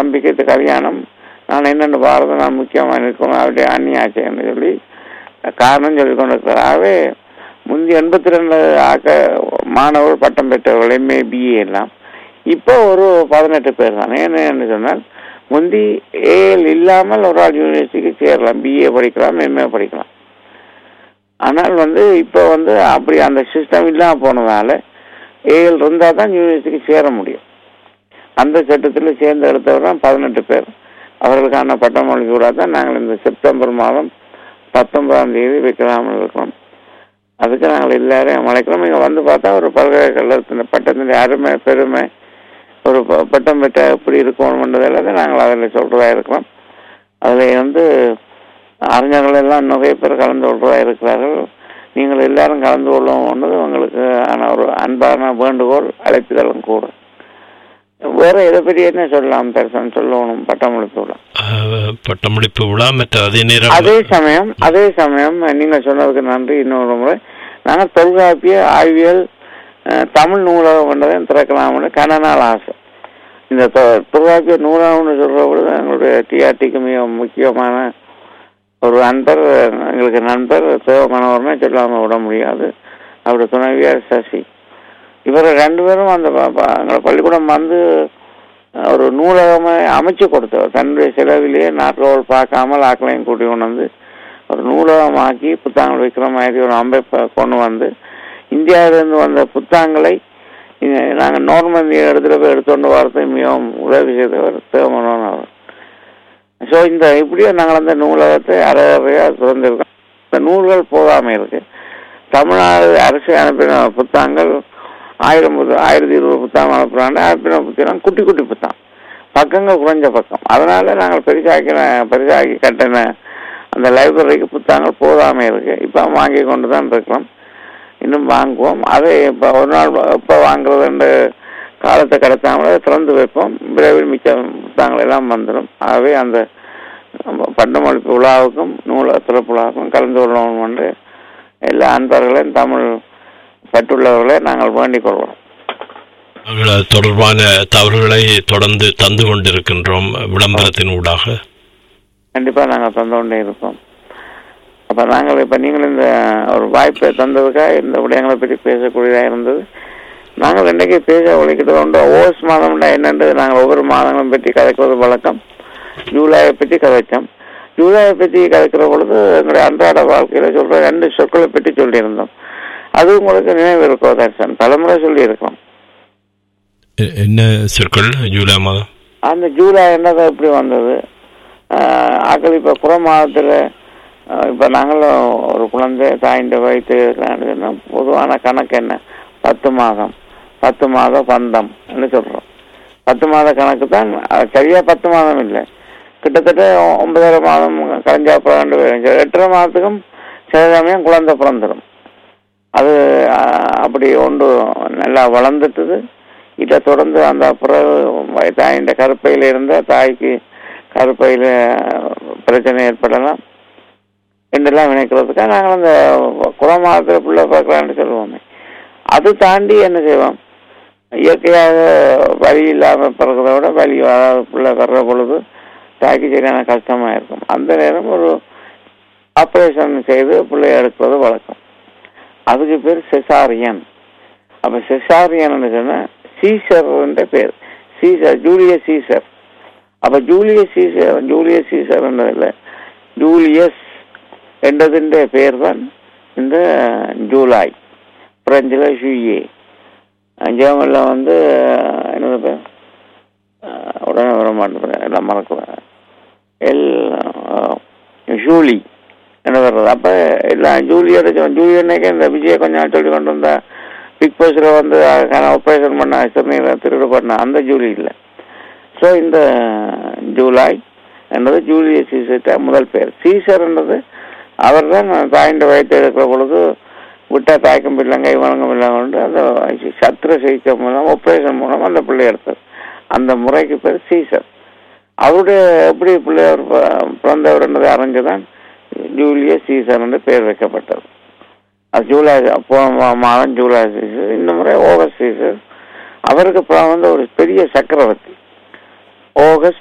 தம்பிக்கு இது கல்யாணம் நான் என்னென்னு பாரத நான் முக்கியமாக இருக்கணும் அவருடைய அந்நியாச்சேன்னு சொல்லி காரணம் சொல்லி கொண்டிருக்கிறார் ஆகவே முந்தி எண்பத்தி ரெண்டு ஆக்க மாணவர்கள் பட்டம் பெற்றவர்கள் எம்ஏ பிஏ எல்லாம் இப்போ ஒரு பதினெட்டு பேர் தான் ஏன்னு சொன்னால் முந்தி ஏஎல் இல்லாமல் ஒரு ஆள் யூனிவர்சிட்டிக்கு சேரலாம் பிஏ படிக்கலாம் எம்ஏ படிக்கலாம் ஆனால் வந்து இப்போ வந்து அப்படி அந்த சிஸ்டம் இல்லாமல் போனதால ஏஎல் இருந்தால் தான் யூனிவர்சிட்டிக்கு சேர முடியும் அந்த சட்டத்தில் சேர்ந்து எடுத்தவர் தான் பதினெட்டு பேர் அவர்களுக்கான பட்டமொழி கூட தான் நாங்கள் இந்த செப்டம்பர் மாதம் பத்தொன்பதாம் தேதி வைக்கலாமல் இருக்கிறோம் அதுக்கு நாங்கள் எல்லாரையும் அழைக்கிறோம் இங்கே வந்து பார்த்தா ஒரு பல்கலைக்கழகத்தின் பட்டத்தினுடைய அருமை பெருமை ஒரு ப- பட்டம் பெற்ற எப்படி இருக்கணும்ன்றதெல்லாம் நாங்கள் அதில் சொல்கிறதா இருக்கிறோம் அதில் வந்து அறிஞர்கள் எல்லாம் நிறைய பேர் கலந்து கொள்றதா இருக்கிறார்கள் நீங்கள் எல்லாரும் கலந்து கொள்ளணும்ன்றது உங்களுக்கு ஆன ஒரு அன்பான வேண்டுகோள் அழைப்புதலும் கூட வேற இதை பற்றி என்ன சொல்லலாம் தரிசனம் சொல்லணும் பட்டமளிப்பு விழா அஹ், பட்டமளிப்பு விழா மற்ற அதே நேரம் அதே சமயம் அதே சமயம் நீங்க சொன்னதுக்கு நன்றி இன்னொரு முறை நாங்கள் தொல்காப்பிய ஆய்வியல் அஹ், தமிழ் நூலகம் என்றதை திறக்கலாம்னு கன நாள் ஆசை இந்த தொ- தொல்காப்பிய நூலகம்னு சொல்ற பொழுது எங்களுடைய டிஆர்டிக்கு மிக முக்கியமான ஒரு அன்பர் எங்களுக்கு நண்பர் தேவமானவர்னே சொல்லாம விட முடியாது அவருடைய துணைவியார் சசி இவர் ரெண்டு பேரும் அந்த ப- ப- எங்களை பள்ளிக்கூடம் வந்து அஹ், ஒரு நூலகமே அமைச்சு கொடுத்தவர் தன்னுடைய செலவிலேயே நாட்கள் பார்க்காமல் ஆக்களையும் கூட்டி கொண்டு வந்து ஒரு நூலகமாக்கி புத்தகங்கள் வைக்கிற மாதிரி ஒரு அமைப்பை கொண்டு வந்து இந்தியாவிலிருந்து வந்த புத்தகங்களை நாங்கள் நார்மல் இடத்துல போய் எடுத்துக்கொண்டு வரது மிகவும் உதவி செய்தவர் தேவமனோன் அவர் ஸோ இந்த இப்படியே நாங்கள் அந்த நூலகத்தை அறவையாக திறந்திருக்கோம் இந்த நூல்கள் போகாமல் இருக்கு தமிழ்நாடு அரசு அனுப்பின புத்தகங்கள் ஆயிரம் புத்த ஆயிரத்தி இருபது புத்தகம் அனுப்புகிறாங்க அனுப்பின புத்தகம் குட்டி குட்டி புத்தகம் பக்கங்கள் குறைஞ்ச பக்கம் அதனால நாங்கள் பெருசாக்கின பெருசாக்கி கட்டின அந்த லைப்ரரிக்கு புத்தகங்கள் போதாமல் இருக்கு இப்போ வாங்கி கொண்டு தான் இருக்கிறோம் இன்னும் வாங்குவோம் அதை இப்போ ஒரு நாள் எப்போ வாங்குறதுன்ற காலத்தை கடத்தாமலே திறந்து வைப்போம் விரைவில் மிச்ச புத்தகங்கள் எல்லாம் வந்துடும் ஆகவே அந்த பண்டமளிப்பு விழாவுக்கும் நூல திறப்பு விழாவுக்கும் கலந்து கொள்ளணும் என்று எல்லா அன்பர்களையும் தமிழ் பற்றுள்ளவர்களை நாங்கள் வேண்டிக் கொள்வோம் நாங்கள் அது தொடர்பான தவறுகளை தொடர்ந்து தந்து கொண்டிருக்கின்றோம் விளம்பரத்தின் ஊடாக கண்டிப்பாக நாங்கள் தந்து கொண்டே இருப்போம் அப்போ நாங்கள் இப்போ நீங்கள் இந்த ஒரு வாய்ப்பை தந்ததுக்காக இந்த விடயங்களை பற்றி பேசக்கூடியதாக இருந்தது நாங்கள் இன்றைக்கு பேச ஒழிக்கிட்டு கொண்டு ஓஸ் மாதம்னா என்னன்றது நாங்கள் ஒவ்வொரு மாதங்களும் பற்றி கதைக்கிறது வழக்கம் ஜூலையை பற்றி கதைச்சோம் ஜூலையை பற்றி கதைக்கிற பொழுது எங்களுடைய அன்றாட வாழ்க்கையில் சொல்கிற ரெண்டு சொற்களை பற்றி சொல்லியிருந்தோம் அது உங்களுக்கு நினைவு இருக்கோ தர்சன் பலமுறை சொல்லியிருக்கோம் எ- என்ன சொற்கள் ஜூலை மாதம் அந்த ஜூலை என்னது எப்படி வந்தது ஆஹ் ஆக்கள் இப்போ குற மாதத்தில் இப்போ நாங்களும் ஒரு குழந்தை தாயின் வயிற்று இருக்கிறான்னு சொன்னா பொதுவான கணக்கு என்ன பத்து மாதம் பத்து மாதம் பந்தம் சொல்கிறோம் பத்து மாத கணக்கு தான் அது சரியா பத்து மாதம் இல்லை கிட்டத்தட்ட ஒன்பதரை மாதம் கலைஞ்சா பிறண்டு போயிடும் எட்டரை மாதத்துக்கும் சில சமயம் குழந்தை பிறந்துடும் அது ஆஹ், அப்படி ஒன்று நல்லா வளர்ந்துட்டுது இதை தொடர்ந்து அந்த பிறகு தாயின் கருப்பையில் இருந்த தாய்க்கு கருப்பையில் பிரச்சனை ஏற்படலாம் என்றெல்லாம் நினைக்கிறதுக்காக நாங்கள் அந்த குளமாதத்தில் பிள்ளை பார்க்கலான்னு சொல்லுவோமே அது தாண்டி என்ன செய்வோம் இயற்கையாக வலி இல்லாமல் பிறக்கிறத விட வலி அதாவது பிள்ளை வர்ற பொழுது தாய்க்கு சரியான கஷ்டமாக இருக்கும் அந்த நேரம் ஒரு ஆப்ரேஷன் செய்து பிள்ளைய எடுக்கிறது வழக்கம் அதுக்கு பேர் செசாரியன் அப்ப செசாரியன் சொன்னா சீசர்ன்ற பேர் சீசர் ஜூலியஸ் சீசர் அப்ப ஜூலியஸ் சீசர் ஜூலியஸ் சீசர்ன்றதுல ஜூலியஸ் என்றதின்ற பேர் தான் இந்த ஜூலை பிரெஞ்சில் ஜூயே ஜெர்மனில் வந்து என்னது பேர் அஹ், உடனே வர மாட்டேன் எல்லாம் மறக்குவேன் எல் அஹ், ஜூலி என்ன வர்றது அப்ப எல்லாம் ஜூலியோட ஜூலியன்னைக்கு இந்த விஜய கொஞ்சம் சொல்லி கொண்டு வந்தா பிக் பாஸ்ல வந்து ஆப்ரேஷன் பண்ண சிறுநீரை திருடு பண்ண அந்த ஜூலி இல்லை ஸோ இந்த ஜூலை என்றது ஜூலியஸ் சீசர்ட்ட முதல் பேர் சீசர்ன்றது அவர் தான் தாயின் வயிற்று இருக்கிற பொழுது விட்டா தாய்க்கும் பிள்ளைங்க இவனுக்கும் பிள்ளைங்க அந்த சத்திர சிகிச்சை மூலம் ஆப்ரேஷன் மூலம் அந்த பிள்ளை எடுத்தது அந்த முறைக்கு பேர் சீசர் அவருடைய எப்படி பிள்ளையர் ப- பிறந்தவர் என்பதை அறிஞ்சுதான் ஜூலியஸ் சீசர் என்று பெயர் வைக்கப்பட்டது அது ஜூலை போன மா- மாதம் ஜூலை சீசர் இந்த முறை ஆகஸ்ட் சீசர் அவருக்கு அப்புறம் வந்து ஒரு பெரிய சக்கரவர்த்தி ஆகஸ்ட்